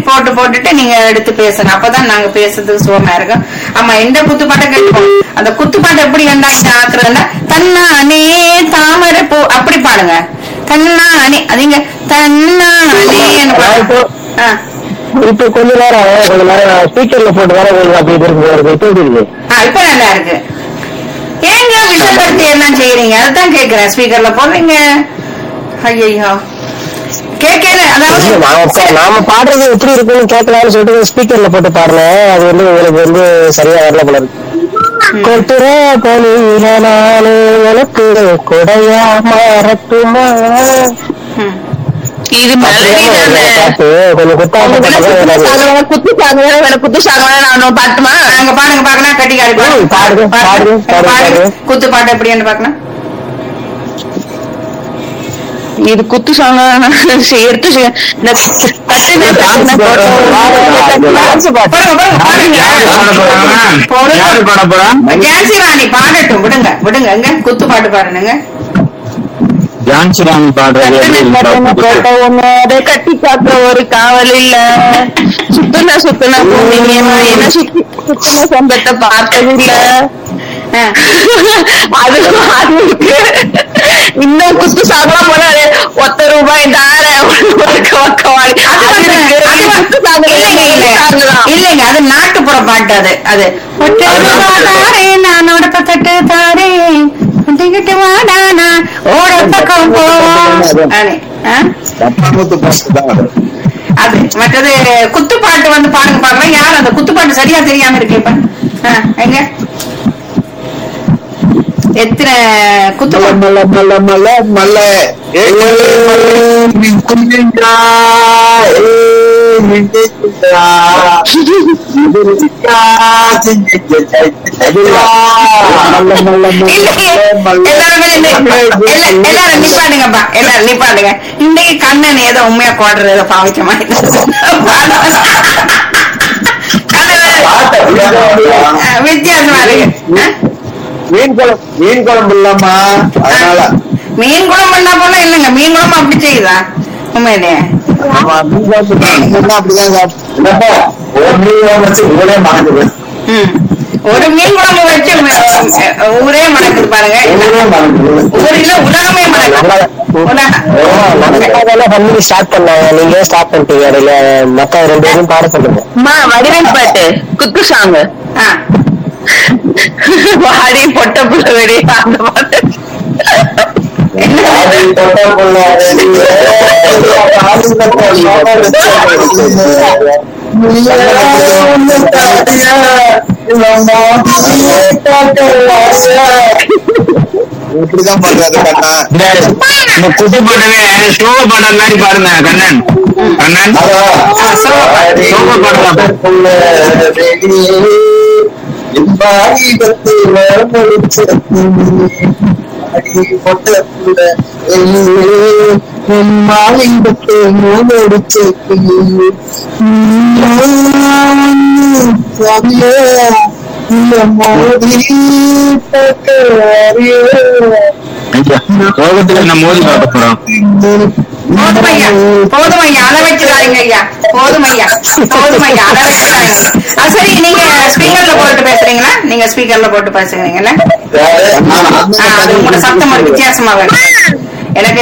போட்டு போட்டுட்டு நீங்க எடுத்து பேசுங்க அப்பதான் நாங்க பேசுறதுக்கு சுகமா இருக்கும் ஆமா எந்த குத்துப்பாட்டை கேட்போம் அந்த குத்துப்பாட்டை எப்படி கண்டாச்சு ஆக்குறதுன்னா தன்னானே தாமரை பூ அப்படி பாடுங்க தன்னானே அதுங்க தன்னானேன்னு பாடுங்க ஆ. இப்ப கொஞ்ச நேரம் கொஞ்ச நேரம் ஸ்பீக்கர்ல போட்டு வர உங்களுக்கு அப்படி இருக்கு இருக்கு எப்படி இருக்கு ஆ, இப்ப நல்லா இருக்கு ஏங்க விஷப்படுத்தி எல்லாம் செய்யறீங்க அதான் கேக்குறேன் ஸ்பீக்கர்ல போடுறீங்க ஐயோ கேட்கல அதாவது நாம பா- நாம பாடுறது எப்படி இருக்குன்னு கேட்கலாம்னு சொல்லிட்டு ஸ்பீக்கர்ல போட்டு பாடுறேன் அது வந்து உங்களுக்கு வந்து சரியா வரல போல இருக்கு கொட்டுற பணியில நானே எனக்கு கொடையா மாறட்டுமா ம். இது மெலடி தானே பாட்டு கொஞ்சம் குத்தாம பாடுறது குத்து சாங் வேணும் வேணும் குத்து சாங் வேணும் நான் பாட்டுமா நாங்க பாடுங்க பாக்கலாம் கட்டிக்காரி ம், பாடுங்க, பாடுங்க, பாடுங்க, பாடுங்க. குத்து பாட்டு எப்படின்னு பாக்கலாம் இது குத்து சாங் எடுத்து செய்- இந்த தட்டுன தட்டுன டான்ஸ் பாட்டு பாருங்க பாருங்க யாரு பாட போறாங்க பாடுங்க யாரு பாட போறான் ஜான்சி ராணி பாடட்டும் விடுங்க விடுங்க எங்க குத்து பாட்டு பாடுனுங்க ஜான்சி ராணி பாடுறது எப்படி தட்டுன தட்டுன இருக்கு? கோட்டை ஒண்ணு அதை கட்டி காக்க ஒரு காவல் இல்ல சுத்துன சுத்துன பூமிங்க என்ன சுத்தி சுத்துன சொந்தத்தை பார்த்ததில்ல ஆ. அது அதுக்கு இன்னும் குத்து சாங்கலாம் போனா அது ஒத்த ரூபாய் தார ஒக்க ஒக்க வாடி அது அது வந்து- இருக்கு. அது இது வந்து- குத்து சாங் இல்ல, இல்லைங்க, இது இல்ல. சாங் தான். இல்லைங்க அது நாட்டுப்புற பாட்டு அது அது ஒற்றை ரூபா தாரே நானோட பக்கத்து தாரே ஒட்டிக்கிட்டு வாடானா ஓட பக்கம் போவோம் அப்படி. ஆ? பத்தாமத்து பாட்டு தான் அது. அது மற்றது குத்துப்பாட்டு வந்து பாருங்க பாக்கலாம் யார் அந்த குத்துப்பாட்டு சரியா தெரியாம இருக்கு இப்ப ஆ, எங்க எத்தனை குத்து மல்ல மல்ல மல்ல மல்ல ஏ நீ குஞ்சின்றா ஏ மிண்டின்றா இதுக்கா செஞ்சிட்டு சைத்தா மல்ல மல்ல இல்லையே, மல்ல எல்லாரும் நின்னு- எல்லா- எல்லாரும் நிப்பாட்டுங்கப்பா எல்லாரும் நிப்பாட்டுங்க இன்னைக்கு கண்ணன் ஏதோ உண்மையா கோடுறது ஏதோ பாவிச்ச மாதிரி கண்ணன் அஹ், வித்தியாசமா இருக்கு அஹ், மீன் குழம்பு மீன் குழம்பு இல்லாமா அதனால மீன் குழம்பு பண்ணா போல இல்லைங்க மீன் குழம்பு அப்படி செய்யுதா உண்மையிலே ஆமா மீன் குழம்பு பண்ணா அப்படிதான் சாப்பிட்டு ஒரு மீன் குழம்பு வச்சு ஊரே மறந்துது ம். ஒரு மீன் குழம்பு வச்சு அஹ், ஊரே மணக்குது பாருங்க ஊரே மறந்துது ஊரில் உலகமே மணக்குது உலகம் பண்ணி ஸ்டார்ட் பண்ணாங்க நீங்க ஸ்டார்ட் பண்ணிட்டீங்க இடையில மத்த ரெண்டு பேரும் பாட சொல்லுங்க அம்மா வடிவேல் பாட்டு குத்து சாங் ஆ வாடி பொட்ட புள்ள வெடி அந்த பாட்டு ஆதி தொட்ட புள்ள ரெடியே, ஆதி தொட்ட புள்ள இப்படிதான் பண்றது கண்ணா இந்த குத்து பாட்டவே ஸ்லோ பாடுற மாதிரி பாருங்க கண்ணன் கண்ணன் சோக பாடலாம். சோகத்துல என்ன மோதி பார்க்க போறோம் போதும் ஐயா போதும் ஐயா அழ வச்சிடாதீங்க ஐயா போதும் ஐயா போதும் ஐயா அழ வச்சிடாதீங்க அது சரி நீங்க ஸ்பீக்கர்ல போட்டு பேசுறீங்களா நீங்க ஸ்பீக்கர்ல போட்டு பேசுறீங்கல்ல ஆ, அது உங்களோட சத்தம் ஒரு வித்தியாசமா வேணும் எனக்கு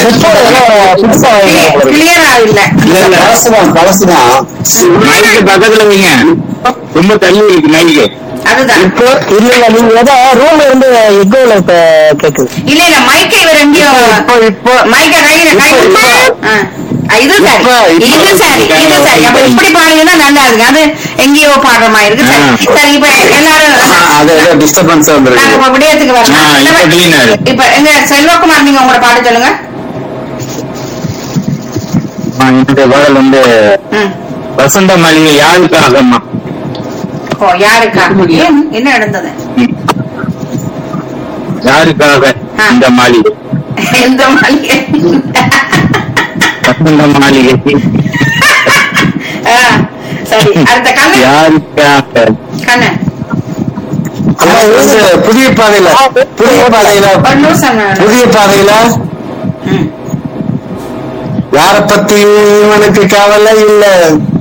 கிளியரா இல்ல கலசுதான் கலசுதான் மைக்கு பக்கத்துல வைங்க ரொம்ப தள்ளி இருக்கு மைக்கு அதுதான் இப்போ இல்ல நீங்க ஏதோ ரூம்ல இருந்து எக்கோல இப்ப கேக்குது இல்ல இல்ல மைக்கை இவர் எங்கேயோ இப்போ இப்போ மைக்க கையில கை இப்போ, ஆ. ஆ, இது சரி இப்போ, இப்போ. இது சரி இது சரி அப்ப இப்படி பாடுங்கன்னா நல்லா இருக்கு அது எங்கேயோ பாடுற மாதிரி இருக்கு சரி ஆ. சரி இப்ப எல்லாரும் அது ஏதோ டிஸ்டர்பன்ஸ் நாங்க வந்துருக்கு இப்ப விடயத்துக்கு ஆ, இப்ப வரலாம் clean ஆ இருக்கு. இப்ப எங்க செல்வகுமார் நீங்க உங்களோட பாட்டு சொல்லுங்க என்னுடைய பாடல் வந்து ம். வசந்த மளிகை யாருக்காகம்மா ஓ யாருக்கா ஏன் என்ன நடந்தது ம். யாருக்காக ஆ. இந்த மாளிகை எந்த மளிகை வசந்த மாளிகை ஆ, சரி அடுத்த கண்ணன் யாருக்காக கண்ணன் ஆனா இது வந்து புதிய பாதையில புதிய பாதையில ஒரு நிமிஷம் நான் புதிய பாதையில ம். யார பத்தியும் இவனுக்கு கவலை இல்ல